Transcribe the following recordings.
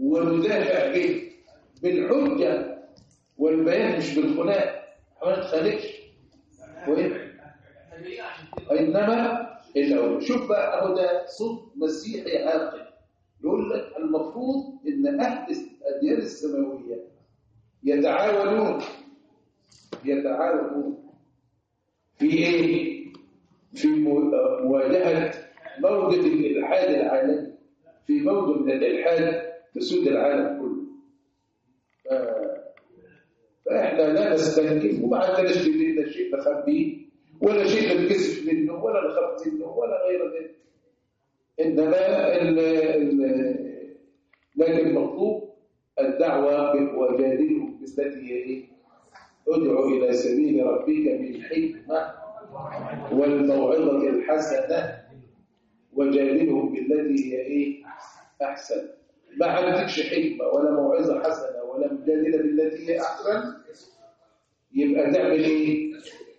وندافع به بالحجة والبيان مش بالخناق ما نتخانقش وإيه؟ إنما الأول شوف بقى أهو ده صوت مسيحي عاقل يقول لك المفروض إن أهل الأديان السماوية يتعاونون يتعاونون في إيه؟ في مو- مواجهة موجة الإلحاد العالمي في موجة من الإلحاد تسود العالم كله ف- فإحنا لا نستنكف وما عندناش في ديننا شيء نخبيه ولا شيء ننكسف منه ولا نخاف منه ولا غير ذلك إنما ال ال لكن المطلوب الدعوة وجادلهم بالتي هي إيه؟ ادعو إلى سبيل ربك بالحكمة والموعظة الحسنة وجادلهم بالتي هي إيه؟ أحسن ما عندكش حكمة ولا موعظة حسنة ولا مجادلة بالتي هي أحسن يبقى تعمل إيه؟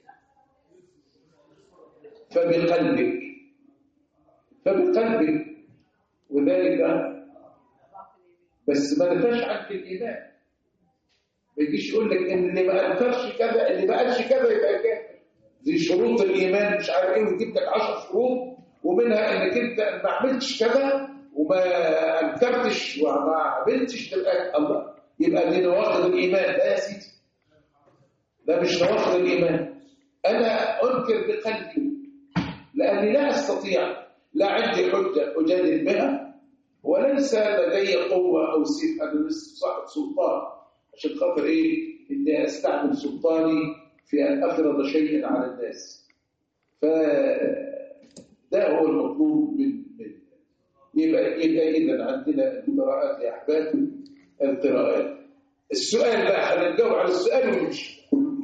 فبقلبك فبقلبك وذلك بس ما نفاش عنك الإيمان ما يجيش يقول لك ان اللي ما انكرش كذا اللي ما قالش كذا يبقى كافر دي شروط الايمان مش عارف ايه ويجيب لك 10 شروط ومنها انك انت ما عملتش كذا وما انكرتش وما عملتش تبقى الله يبقى دي نواقض الايمان لا يا سيدي ده مش نواقض الايمان انا انكر بقلبي لاني لا استطيع لا عندي حجه اجادل بها وليس لدي قوه او سيف انا لست صاحب سلطان عشان خاطر ايه اني استعمل سلطاني في ان افرض شيئا على الناس ف ده هو المطلوب من من يبقى يبقى اذا عندنا القراءات يا احباب القراءات السؤال بقى خلينا نجاوب على السؤال ونمشي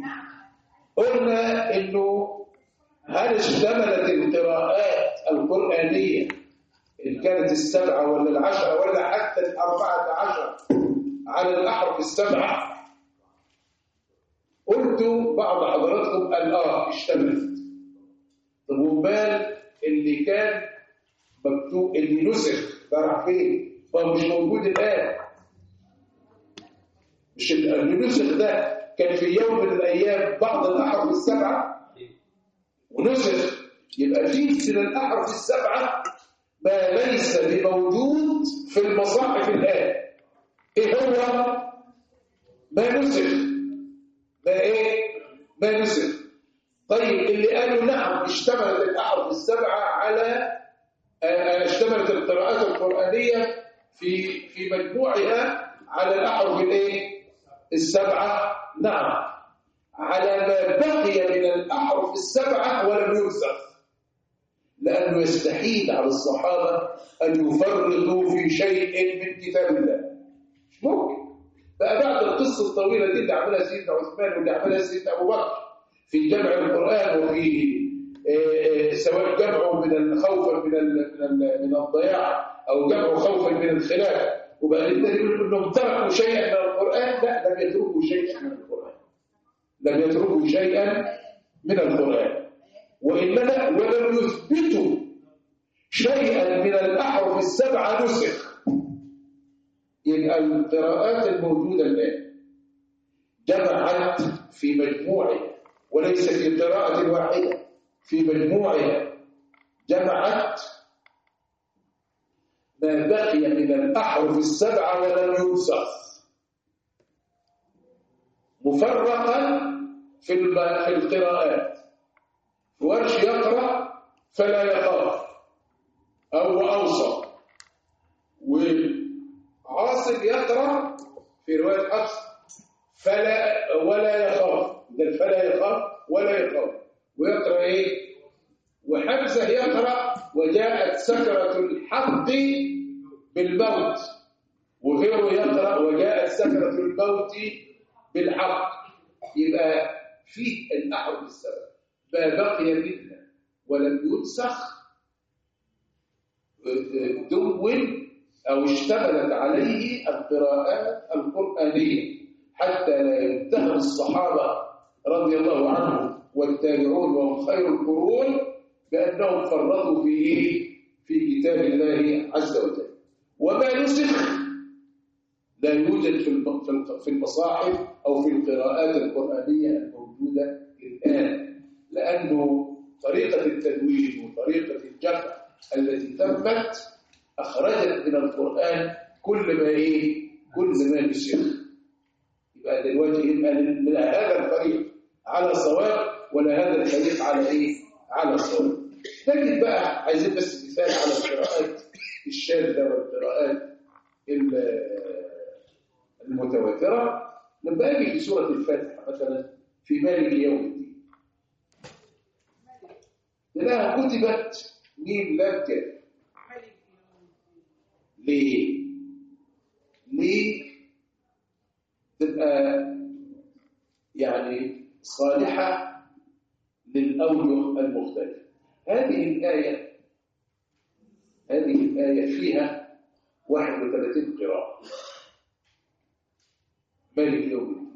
قلنا انه هل اشتملت القراءات القرآنية إن كانت السبعة ولا العشرة ولا حتى الأربعة عشر على الأحرف السبعة قلت بعض حضراتكم قال آه اشتملت طب ومال اللي كان مكتوب اللي نسخ ده راح فين؟ فهو مش موجود الآن مش اللي نسخ ده كان في يوم من الأيام بعض الأحرف السبعة ونسخ يبقى في من الأحرف السبعة ما ليس بموجود في المصاحف الآن إيه هو؟ ما نسخ ما إيه؟ ما نسخ طيب اللي قالوا نعم اشتملت الأحرف السبعة على آه، اشتملت القراءات القرآنية في في مجموعها على الأحرف الإيه؟ السبعة نعم على ما بقي من الأحرف السبعة ولم ينسخ لأنه يستحيل على الصحابة أن يفرطوا في شيء من كتاب الله مش ممكن بقى بعد القصة الطويلة دي اللي عملها سيدنا عثمان واللي عملها سيدنا أبو بكر في جمع القرآن وفي آه، آه، سواء جمعه من الخوف من ال- من ال- من الضياع أو جمعه خوفا من الخلاف وبقى يقول انهم تركوا شيئا من القرآن لا لم يتركوا شيئا من القرآن لم يتركوا شيئا من القرآن وإنما ولم يثبتوا شيئا من الأحرف السبعة نسخ يبقى القراءات الموجودة الآن جمعت في مجموعها وليس في قراءة واحدة في مجموعها جمعت ما بقي من الأحرف السبعة ولم ينسخ مفرقا في الب- في القراءات ورش يقرأ فلا يخاف أو أوسط وعاصم يقرأ في رواية حفص فلا ولا يخاف ده فلا يخاف ولا يخاف ويقرأ إيه وحمزة يقرأ وجاءت سكرة الحق بالموت وغيره يقرأ وجاءت سكرة الموت بالحق يبقى فيه الأحرف السبع ما بقي منها ولم ينسخ دون أو اشتملت عليه القراءات القرآنية حتى لا يتهم الصحابة رضي الله عنهم والتابعون وهم خير القرون بأنهم فرطوا في إيه؟ في كتاب الله عز وجل وما نسخ يوجد في الم- في الق- في المصاحف أو في القراءات القرآنية الموجودة الآن لأنه طريقة التدوين وطريقة الجمع التي تمت أخرجت من القرآن كل ما إيه كل ما يشيخ يبقى دلوقتي يبقى لا هذا الفريق على صواب ولا هذا الفريق على إيه على صواب لكن بقى عايزين بس مثال على القراءات الشاذة والقراءات ال- المتواترة لما أجي في سورة الفاتحة مثلا في مالك يوم الدين لأنها كتبت ميم لام كاف ليه؟ ليه تبقى يعني صالحة للأوجه المختلفة هذه الآية هذه الآية فيها 31 قراءة مالك يوم الدين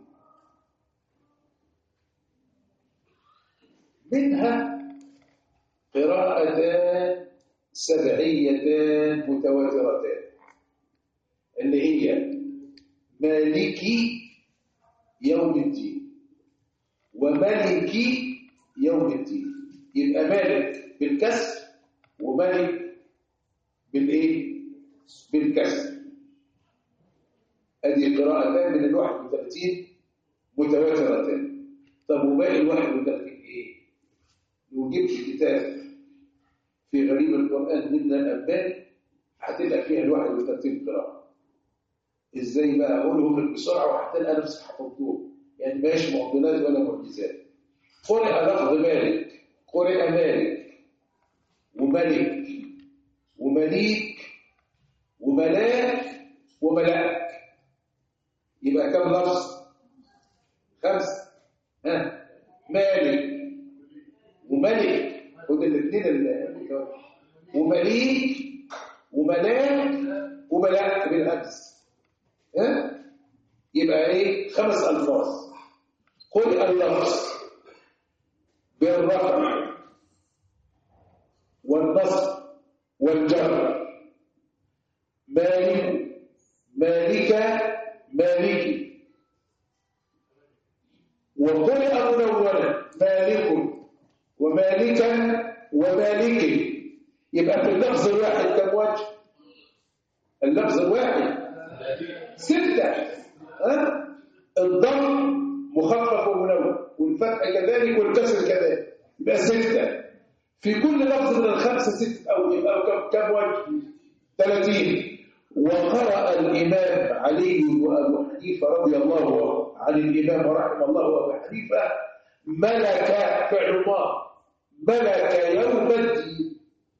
منها قراءتان سبعيتان متواترتان اللي هي مالكي يوم الدين وملكي يوم الدين يبقى مالك بالكسر وملك بالايه بالكسر ادي قراءتان من ال 31 متواترتان طب وباقي ال 31 ايه لو جبت كتاب في غريب القران من الابان هتلقى فيها ال 31 قراءه ازاي بقى اقولهم لك بسرعه وهتلقى نفسك حفظتهم يعني ماشي معضلات ولا معجزات قرئ لفظ مالك قرئ مالك وملك ومليك وملاك وملاك يبقى كم لفظ خمسة ها مالك وملك خد الاثنين ال- ومليك وملاك وملاك بالهمس ها يبقى ايه خمس الفاظ قل اللفظ بالرفع والنصب والجر مالك مالك مالك وقرئ منونا مالك ومالكا ومالك يبقى في اللفظ الواحد كم وجه اللفظ الواحد ستة ها الضم مخفف ومنون والفتح كذلك والكسر كذلك يبقى ستة في كل لفظ من الخمسة ستة أو يبقى كم كم وجه 30 وقرأ الإمام علي وأبو حنيفة رضي الله عن الإمام ورحمه الله أبو حنيفة ملك فعل ما ملك يوم الدين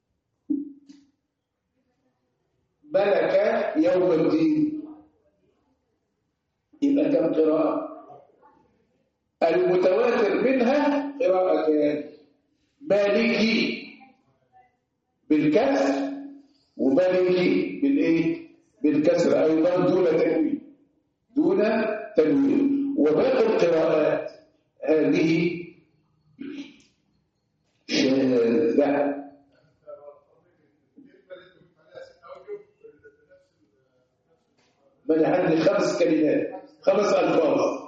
ملك يوم الدين يبقى كم قراءة المتواتر منها قراءتان مالكي بالكسر ومالكي بالايه بالكسر ايضا دون تنوين دون تنوين وباقي القراءات هذه شاذة من عندي خمس كلمات خمس ألفاظ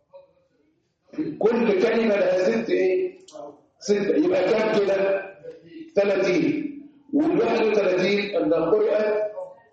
كل كلمة لها ست ايه ستة يبقى كم كده 30 وال 31 أن قرأت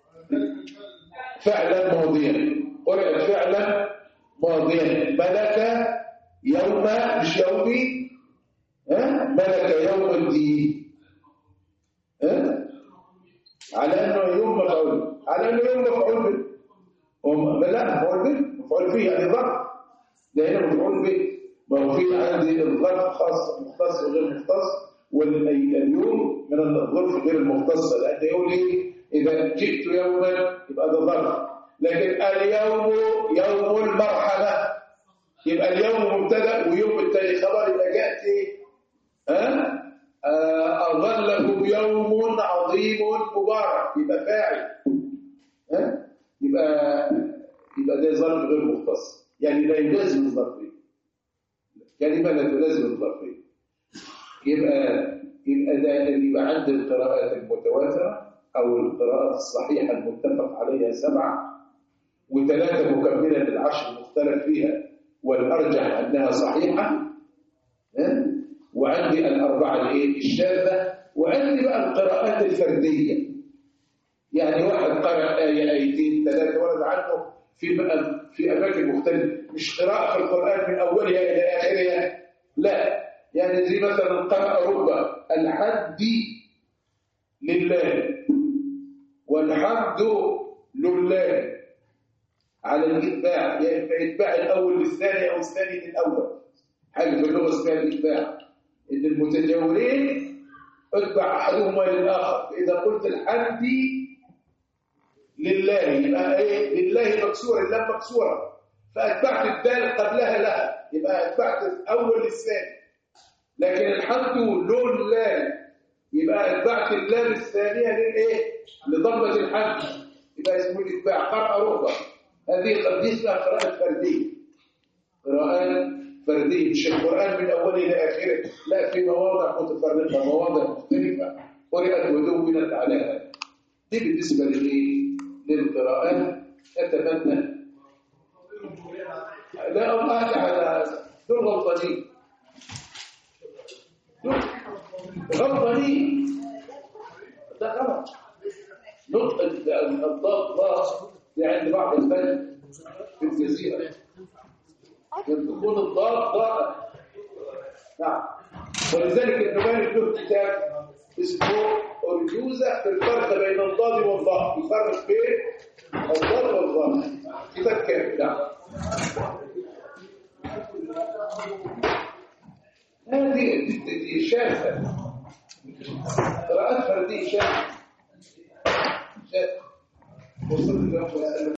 فعلا ماضيا قرأت فعلا ماضيا ملك يوم مش يومي ها ملك يوم الدين ها على انه يوم مفعول على انه يوم مفعول به هم لا مفعول به مفعول به يعني ظرف ده هنا مفعول به ما هو في عندي الظرف خاص مختص وغير مختص واليوم من الظروف غير المختصة لأن يقول لي إذا جئت يوما يبقى ده ظرف لكن اليوم يوم المرحلة يبقى اليوم مبتدا ويوم التاني خبر يبقى جاءت ايه؟ ها؟ آه، أظله يوم عظيم مبارك يبقى فاعل ها؟ يبقى يبقى ده ظرف غير مختص يعني لا يلازم الظرفين كلمة لا تلازم الظرفين يبقى يبقى ده يبقى عند القراءات المتواترة أو القراءات الصحيحة المتفق عليها سبعة وثلاثة مكملة للعشر المختلف فيها والأرجح أنها صحيحة ها؟ وعندي الأربعة الإيه؟ الشاذة وعندي بقى القراءات الفردية يعني واحد قرأ آية آيتين ثلاثة ورد عنه في بقى في أماكن مختلفة مش قراءة في القرآن من أولها إلى آخرها لا يعني زي مثلا قرأ ربع الحد لله والحمد لله على الإتباع يا إما إتباع الأول للثاني أو الثاني للأول حاجة في اللغة اسمها الإتباع إن المتجاورين اتبع أحدهما للآخر إذا قلت الحمد لله يبقى إيه لله مكسورة اللام مكسورة فأتبعت الدال قبلها لها يبقى أتبعت الأول للثاني لكن الحمد لله يبقى أتبعت اللام الثانية للإيه لضمة الحمد يبقى اسمه الإتباع قرأ ربع هذه دي اسمها قراءة فردية قراءات فردية مش القرآن من أوله إلى آخره لا في مواضع متفرقة مواضع مختلفة قرأت ودونت على هذا دي بالنسبة لإيه؟ للقراءات أتمنى لا الله على هذا دول غلطانين دول غلطانين ده غلط نطق الضاد ضاد دي عند بعض البلد في الجزيرة ينطقون الضاد ضاد نعم ولذلك ابن مالك له كتاب اسمه أرجوزة في الفرق بين الضاد والضاد يفرق بين الضاد والضاد كتاب كامل نعم هذه دي شاذة قراءات فردية شاذة شاذة وصلت لهم